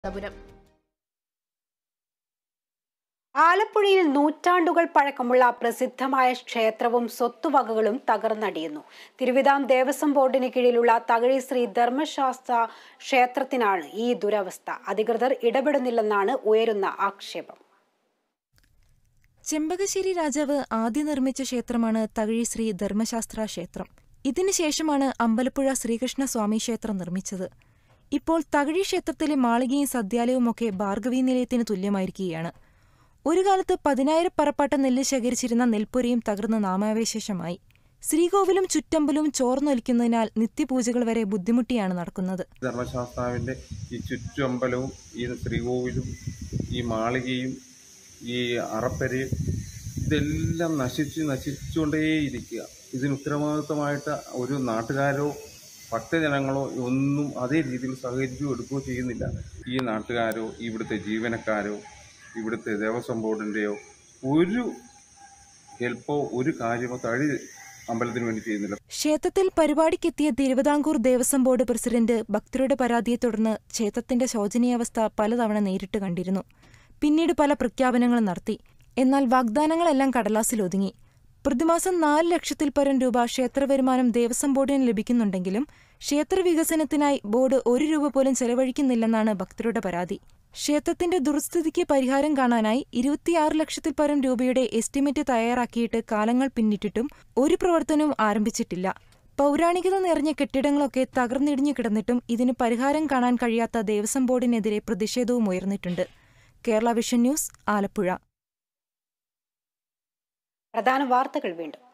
തിരുവനന്തപുരം ആലപ്പുഴയിൽ നൂറ്റാണ്ടുകൾ പഴക്കമുള്ള പ്രസിദ്ധമായ ക്ഷേത്രവും സ്വത്തുവകകളും തകർന്നടിയുന്നു തിരുവിതാം ദേവസ്വം ബോർഡിന് കീഴിലുള്ള തകഴി ശ്രീ ധർമ്മശാസ്ത്ര ക്ഷേത്രത്തിനാണ് ഈ ദുരവസ്ഥ അധികൃതർ ഇടപെടുന്നില്ലെന്നാണ് ഉയരുന്ന ആക്ഷേപം ചെമ്പകശ്ശേരി രാജാവ് ആദ്യം നിർമ്മിച്ച ക്ഷേത്രമാണ് തകഴി ശ്രീ ധർമ്മശാസ്ത്ര ക്ഷേത്രം ഇതിനുശേഷമാണ് അമ്പലപ്പുഴ ശ്രീകൃഷ്ണ സ്വാമി ക്ഷേത്രം നിർമ്മിച്ചത് ഇപ്പോൾ തകഴി ക്ഷേത്രത്തിലെ മാളികയും സദ്യാലയവുമൊക്കെ ഭാർഗവീ നിലയത്തിന് തുല്യമായിരിക്കുകയാണ് ഒരു കാലത്ത് പതിനായിരം പറപ്പാട്ട നെല്ല് ശേഖരിച്ചിരുന്ന നെൽപ്പുരയും തകർന്ന് നാമാവശേഷമായി ശ്രീകോവിലും ചുറ്റമ്പലും ചോർന്നൊലിക്കുന്നതിനാൽ നിത്യപൂജകൾ വരെ ബുദ്ധിമുട്ടിയാണ് നടക്കുന്നത് ധർമ്മശാസ്താവിൻ്റെ ഈ ചുറ്റമ്പലവും ഈ ശ്രീകോവിലും ഈ മാളികയും ഈ അറപ്പരയും ഇതെല്ലാം നശിച്ച് നശിച്ചുകൊണ്ടേയിരിക്കുക ഇതിന് ഉത്തരവാദിത്തമായിട്ട് ഒരു നാട്ടുകാരോ ഭക്തജനങ്ങളോ ഒന്നും അതേ രീതിയിൽ സഹകരിക്കുകയോ എടുക്കുകയോ ചെയ്യുന്നില്ല ഈ നാട്ടുകാരോ ഇവിടുത്തെ ജീവനക്കാരോ ഇവിടുത്തെ ദേവസ്വം ബോർഡിൻ്റെയോ ഒരു ഹെൽപ്പോ ഒരു കാര്യമോ തഴി അമ്പലത്തിന് വേണ്ടി ചെയ്യുന്നില്ല ക്ഷേത്രത്തിൽ പരിപാടിക്കെത്തിയ തിരുവിതാംകൂർ ദേവസ്വം ബോർഡ് പ്രസിഡന്റ് ഭക്തരുടെ പരാതിയെ തുടർന്ന് ക്ഷേത്രത്തിന്റെ ശോചനീയാവസ്ഥ പലതവണ നേരിട്ട് കണ്ടിരുന്നു പിന്നീട് പല പ്രഖ്യാപനങ്ങളും നടത്തി എന്നാൽ വാഗ്ദാനങ്ങളെല്ലാം കടലാസിലൊതുങ്ങി പ്രതിമാസം നാല് ലക്ഷത്തിൽ പരം രൂപ ക്ഷേത്ര വരുമാനം ദേവസ്വം ബോർഡിന് ലഭിക്കുന്നുണ്ടെങ്കിലും ക്ഷേത്ര വികസനത്തിനായി ബോർഡ് ഒരു രൂപ പോലും ചെലവഴിക്കുന്നില്ലെന്നാണ് ഭക്തരുടെ പരാതി ക്ഷേത്രത്തിന്റെ ദുർസ്ഥിതിക്ക് പരിഹാരം കാണാനായി ഇരുപത്തിയാറ് ലക്ഷത്തിൽ പരം രൂപയുടെ എസ്റ്റിമേറ്റ് തയ്യാറാക്കിയിട്ട് കാലങ്ങൾ പിന്നിട്ടിട്ടും ഒരു പ്രവർത്തനവും ആരംഭിച്ചിട്ടില്ല പൗരാണികത നിറഞ്ഞ കെട്ടിടങ്ങളൊക്കെ തകർന്നിടിഞ്ഞു കിടന്നിട്ടും ഇതിന് പരിഹാരം കാണാൻ കഴിയാത്ത ദേവസ്വം ബോർഡിനെതിരെ പ്രതിഷേധവും ഉയർന്നിട്ടുണ്ട് കേരള വിഷൻ ന്യൂസ് ആലപ്പുഴ പ്രധാന വാർത്തകൾ വീണ്ടും